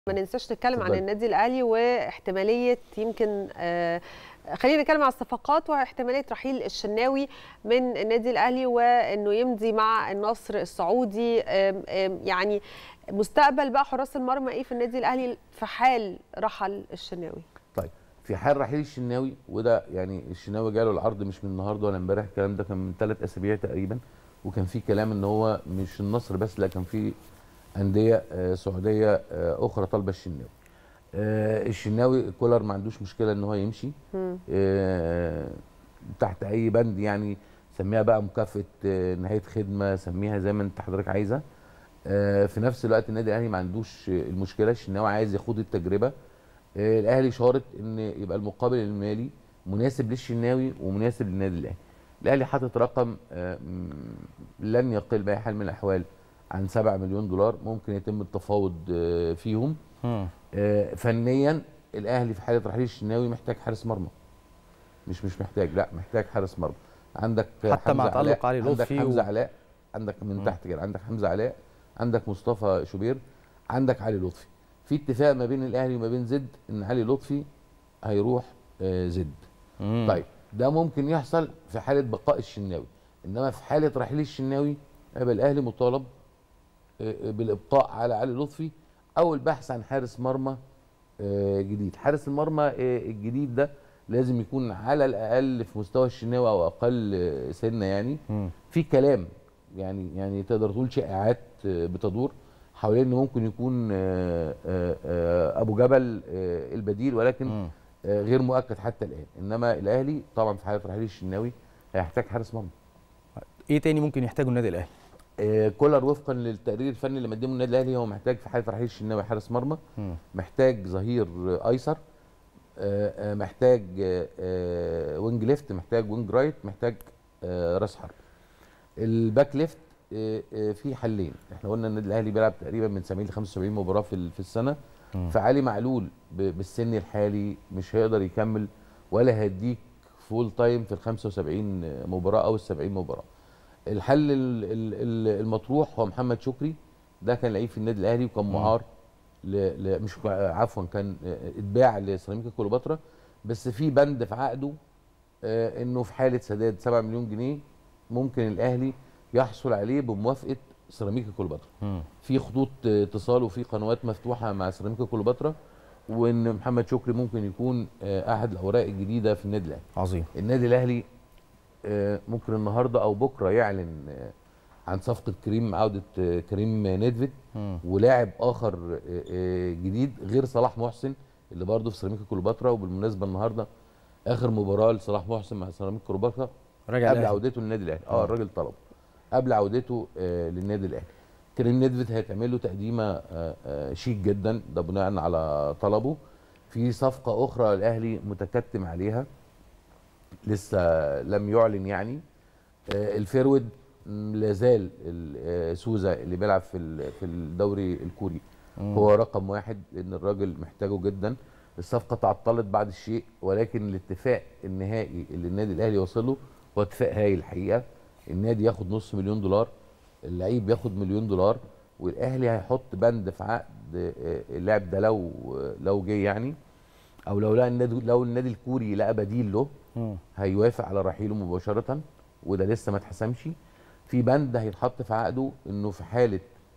ما ننساش نتكلم عن اتفضلي. النادي الاهلي واحتماليه يمكن آه، خلينا نتكلم عن الصفقات واحتماليه رحيل الشناوي من النادي الاهلي وانه يمضي مع النصر السعودي آم، آم، يعني مستقبل بقى حراس المرمى ايه في النادي الاهلي في حال رحل الشناوي طيب في حال رحيل الشناوي وده يعني الشناوي جاله العرض مش من النهارده ولا امبارح الكلام ده كان من ثلاث اسابيع تقريبا وكان في كلام ان هو مش النصر بس لا كان في انديه آه، سعوديه آه، اخرى طالبه الشناوي آه، الشناوي كولر ما عندوش مشكله ان هو يمشي مم. آه، تحت اي بند يعني سميها بقى مكافاه آه، نهايه خدمه سميها زي ما انت حضرتك عايزه آه، في نفس الوقت النادي الاهلي ما عندوش آه، المشكله الشناوي عايز يخوض التجربه آه، الاهلي شارط ان يبقى المقابل المالي مناسب للشناوي ومناسب للنادي الاهلي الاهلي حاطط رقم آه، م- لن يقل باي حال من الاحوال عن 7 مليون دولار ممكن يتم التفاوض آه، فيهم مم. آه، فنيا الاهلي في حاله رحيل الشناوي محتاج حارس مرمى مش مش محتاج لا محتاج حارس مرمى عندك حتى مع حمزة تألق علاء، علي عندك لطفي حمزه و- علاء عندك من تحت كده عندك حمزه علاء عندك مصطفى شوبير عندك علي لطفي في اتفاق ما بين الاهلي وما بين زد ان علي لطفي هيروح آه، زد مم. طيب ده ممكن يحصل في حاله بقاء الشناوي انما في حاله رحيل الشناوي يبقى الاهلي مطالب آه، آه، بالابقاء على علي لطفي او البحث عن حارس مرمى آه، جديد حارس المرمى آه، الجديد ده لازم يكون على الاقل في مستوى الشناوي او اقل آه، سنه يعني مم. في كلام يعني يعني تقدر تقول شائعات آه، بتدور حوالين انه ممكن يكون آه، آه، آه، ابو جبل آه، البديل ولكن مم. آه، غير مؤكد حتى الان انما الاهلي طبعا في حاله رحيل الشناوي هيحتاج حارس مرمى ايه تاني ممكن يحتاجه النادي الاهلي آه، كولر وفقا للتقرير الفني اللي مقدمه النادي الاهلي هو محتاج في حاله رحيل الشناوي حارس مرمى مم. محتاج ظهير آه، ايسر آه، آه، محتاج آه، آه، وينج ليفت محتاج وينج رايت محتاج آه، راس حرب الباك ليفت آه، آه، في حلين احنا قلنا النادي الاهلي بيلعب تقريبا من 70 ل 75 مباراه في ال- في السنه مم. فعلي معلول ب- بالسن الحالي مش هيقدر يكمل ولا هيديك فول تايم في ال 75 مباراه او ال 70 مباراه الحل ال- ال- ال- المطروح هو محمد شكري ده كان لعيب في النادي الاهلي وكان مم. معار ل... ل... مش عفوا كان آه، اتباع لسيراميكا كليوباترا بس في بند في عقده آه، انه في حاله سداد 7 مليون جنيه ممكن الاهلي يحصل عليه بموافقه سيراميكا كليوباترا مم. في خطوط آه، اتصال وفي قنوات مفتوحه مع سيراميكا كليوباترا وان محمد شكري ممكن يكون آه، احد الاوراق الجديده في النادي الاهلي عظيم النادي الاهلي آه، ممكن النهارده او بكره يعلن آه، عن صفقه كريم عوده آه، كريم نيدفيد مم. ولاعب اخر آه، آه، جديد غير صلاح محسن اللي برضه في سيراميكا كليوباترا وبالمناسبه النهارده اخر مباراه لصلاح محسن مع سيراميكا كليوباترا راجع قبل الأهلي. عودته للنادي الاهلي اه الراجل طلبه قبل عودته آه للنادي الاهلي كريم نيدفيد هيتعمل له تقديمه آه آه شيك جدا ده بناء على طلبه في صفقه اخرى الاهلي متكتم عليها لسه لم يعلن يعني آه الفيرود م، لا زال ال- آه، سوزا اللي بيلعب في ال- في الدوري الكوري مم. هو رقم واحد لان الراجل محتاجه جدا الصفقه تعطلت بعد الشيء ولكن الاتفاق النهائي اللي النادي الاهلي وصل له هو اتفاق هايل الحقيقه النادي ياخد نص مليون دولار اللعيب ياخد مليون دولار والاهلي هيحط بند في عقد آه، اللاعب ده لو لو جه يعني او لو لقى النادي لو النادي الكوري لقى بديل له مم. هيوافق على رحيله مباشره وده لسه ما اتحسمش في بند هيتحط في عقده انه في حاله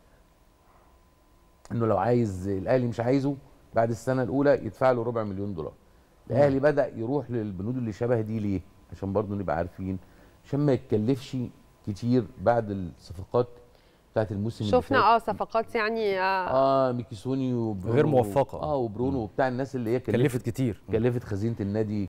انه لو عايز الاهلي مش عايزه بعد السنه الاولى يدفع له ربع مليون دولار الاهلي بدا يروح للبنود اللي شبه دي ليه عشان برضه نبقى عارفين عشان ما يتكلفش كتير بعد الصفقات بتاعت الموسم اللي شفنا فات. اه صفقات يعني آه اه ميكيسوني وبرونو غير موفقة. اه وبرونو وبتاع الناس اللي هي كلفت كلفت كتير كلفت خزينه النادي